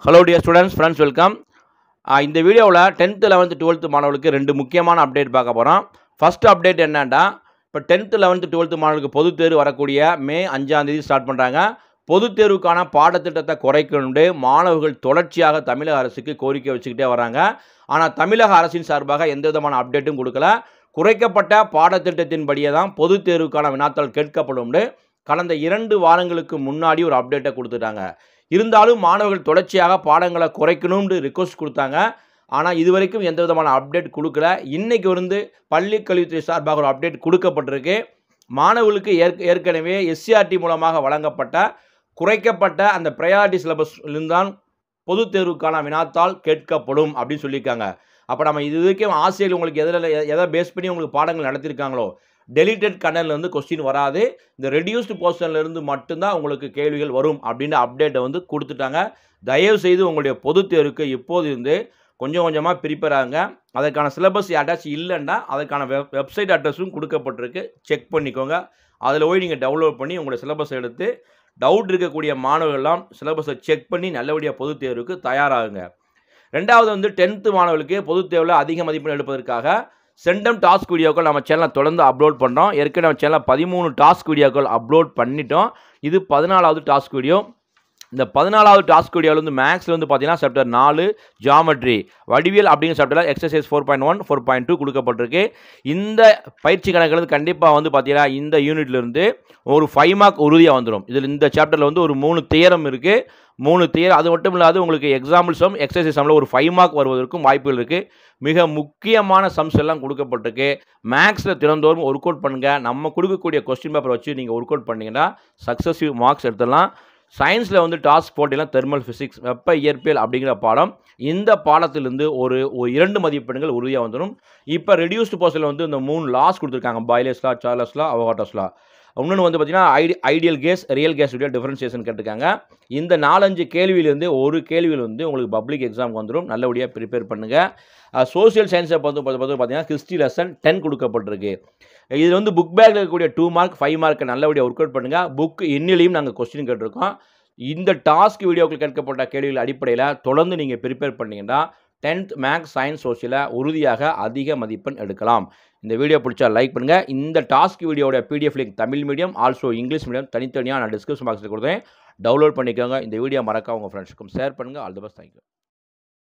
hello dear students friends welcome இந்த வீடியோவில் tenth eleventh twelfth மாணவர்களுக்கு ரெண்டு முக்கியமான அப்டேட் பார்க்க போகிறோம் ஃபஸ்ட்டு அப்டேட் என்னன்னா இப்போ டென்த்து லெவன்த்து டுவெல்த்து மாணவர்களுக்கு பொதுத் தேர்வு வரக்கூடிய மே அஞ்சாம் தேதி ஸ்டார்ட் பண்ணுறாங்க பொதுத் தேர்வுக்கான பாடத்திட்டத்தை குறைக்கணுண்டு மாணவர்கள் தொடர்ச்சியாக தமிழக அரசுக்கு கோரிக்கை வச்சுக்கிட்டே வராங்க ஆனால் தமிழக அரசின் சார்பாக எந்த விதமான அப்டேட்டும் கொடுக்கல குறைக்கப்பட்ட பாடத்திட்டத்தின்படியே தான் பொதுத் தேர்வுக்கான வினாத்தாள் கேட்கப்படும்னு கடந்த இரண்டு வாரங்களுக்கு முன்னாடி ஒரு அப்டேட்டை கொடுத்துட்டாங்க இருந்தாலும் மாணவர்கள் தொடர்ச்சியாக பாடங்களை குறைக்கணும்னு ரிக்வஸ்ட் கொடுத்தாங்க ஆனால் இது வரைக்கும் எந்த விதமான அப்டேட் கொடுக்கல இன்னைக்கு வந்து பள்ளி கல்வித்துறை சார்பாக ஒரு அப்டேட் கொடுக்கப்பட்டிருக்கு மாணவர்களுக்கு ஏற்க ஏற்கனவே எஸ்சிஆர்டி மூலமாக வழங்கப்பட்ட குறைக்கப்பட்ட அந்த ப்ரையாரிட்டி சிலபஸ்லிருந்தான் பொதுத் தேர்வுக்கான வினாத்தாள் கேட்கப்படும் அப்படின்னு சொல்லியிருக்காங்க அப்போ நம்ம இது வரைக்கும் ஆசிரியர் உங்களுக்கு எதில் எதை பேஸ் பண்ணி உங்களுக்கு பாடங்கள் நடத்தியிருக்காங்களோ டெலிட்டட் கண்டன்லேருந்து கொஸ்டின் வராது இந்த ரெடியூஸ்டு போர்ஷன்லேருந்து மட்டும்தான் உங்களுக்கு கேள்விகள் வரும் அப்படின்னு அப்டேட்டை வந்து கொடுத்துட்டாங்க தயவு செய்து உங்களுடைய பொதுத் தேர்வுக்கு இப்போது இருந்து கொஞ்சம் கொஞ்சமாக ப்ரிப்பேர் ஆகுங்க அதற்கான சிலபஸ் யார்ட்டாச்சும் இல்லைன்னா அதற்கான வெப் வெப்சைட் அட்ரஸும் கொடுக்கப்பட்டிருக்கு செக் பண்ணிக்கோங்க அதில் போய் நீங்கள் டவுன்லோட் பண்ணி உங்களுடைய சிலபஸ் எடுத்து டவுட் இருக்கக்கூடிய மாணவர்கள்லாம் சிலபஸை செக் பண்ணி நல்லபடியாக பொதுத் தேர்வுக்கு தயாராகுங்க ரெண்டாவது வந்து டென்த்து மாணவர்களுக்கு பொதுத் தேர்வில் அதிக மதிப்பெண் எடுப்பதற்காக சென்டம் டாஸ்க் வீடியோக்கள் நம்ம சேனலில் தொடர்ந்து அப்லோட் பண்ணுறோம் ஏற்கனவே நம்ம சேனலில் பதிமூணு டாஸ்க் வீடியோக்கள் அப்லோட் பண்ணிட்டோம் இது பதினாலாவது டாஸ்க் வீடியோ இந்த பதினாலாவது டாஸ்க் வீடியோவில் வந்து மேக்ஸில் வந்து பார்த்தீங்கன்னா சாப்டர் நாலு ஜாமெட்ரி வடிவியல் அப்படிங்கிற சாப்டரில் exercise four point one four point two கொடுக்கப்பட்டிருக்கு இந்த பயிற்சி கணக்கில் கண்டிப்பாக வந்து பார்த்தீங்கன்னா இந்த யூனிட்லேருந்து ஒரு ஃபைவ் மார்க் உறுதியாக வந்துடும் இதில் இந்த சாப்டரில் வந்து ஒரு மூணு தியரம் இருக்குது மூணு தியர் அது மட்டும் இல்லாது உங்களுக்கு எக்ஸாம்பிள் சம் எக்ஸசைஸ் சம்மில் ஒரு ஃபைவ் மார்க் வருவதற்கும் வாய்ப்புகள் இருக்குது மிக முக்கியமான சம்ஸ் எல்லாம் கொடுக்கப்பட்டிருக்கு மேக்ஸில் தினந்தோறும் ஒர்க் அவுட் பண்ணுங்கள் நம்ம கொடுக்கக்கூடிய கொஸ்டின் பேப்பர் வச்சு நீங்கள் ஒர்க் அவுட் பண்ணிங்கன்னா சக்ஸஸிவ் மார்க்ஸ் எடுத்துடலாம் சயின்ஸில் வந்து டாஸ்க் போட்டிலாம் தெர்மல் ஃபிசிக்ஸ் வெப்ப இயற்பியல் அப்படிங்கிற பாடம் இந்த பாடத்திலிருந்து ஒரு ஒரு இரண்டு மதிப்பெண்கள் உறுதியாக வந்துடும் இப்போ ரெடியூஸ்டு போர்ஷனில் வந்து இந்த மூணு லாஸ் கொடுத்துருக்காங்க பாய்லஸ்லா சார்லஸ்லா அவகாட்டஸ்லா இன்னொன்று வந்து பார்த்தீங்கன்னா ஐடி ஐடியல் கேஸ் ரியல் கேஸ் உடைய டிஃபரன்சியேஷன் கேட்டிருக்காங்க இந்த நாலஞ்சு கேள்வியிலேருந்து ஒரு கேள்வியில் வந்து உங்களுக்கு பப்ளிக் எக்ஸாம் வந்துடும் நல்லபடியாக ப்ரிப்பேர் பண்ணுங்கள் சோசியல் சயின்ஸை பார்த்து பார்த்து பார்த்தீங்கன்னா ஹிஸ்ட்ரி லெசன் டென் கொடுக்கப்பட்டிருக்கு இதில் வந்து புக் பேக்கில் இருக்கக்கூடிய டூ மார்க் ஃபைவ் மார்க்கை நல்லபடியாக ஒர்க் அவுட் பண்ணுங்கள் புக் எண்ணிலையும் நாங்கள் கொஸ்டின் கேட்டிருக்கோம் இந்த டாஸ்க் வீடியோக்கள் கேட்கப்பட்ட கேள்விகள் அடிப்படையில் தொடர்ந்து நீங்கள் ப்ரிப்பேர் பண்ணிங்கன்னா டென்த் மேக்ஸ் சயின்ஸ் சோசியலை உறுதியாக அதிக மதிப்பெண் எடுக்கலாம் இந்த வீடியோ பிடிச்சா லைக் பண்ணுங்கள் இந்த டாஸ்க் வீடியோட PDF link Tamil medium also English medium தனித்தனியாக நான் டிஸ்கிரிப்ஷன் பாக்ஸில் கொடுத்தேன் டவுன்லோட் பண்ணிக்கோங்க இந்த வீடியோ மறக்காம உங்கள் ஃப்ரெண்ட்ஸுக்கும் ஷேர் பண்ணுங்கள் ஆல் தி பெஸ்ட் தேங்க்யூ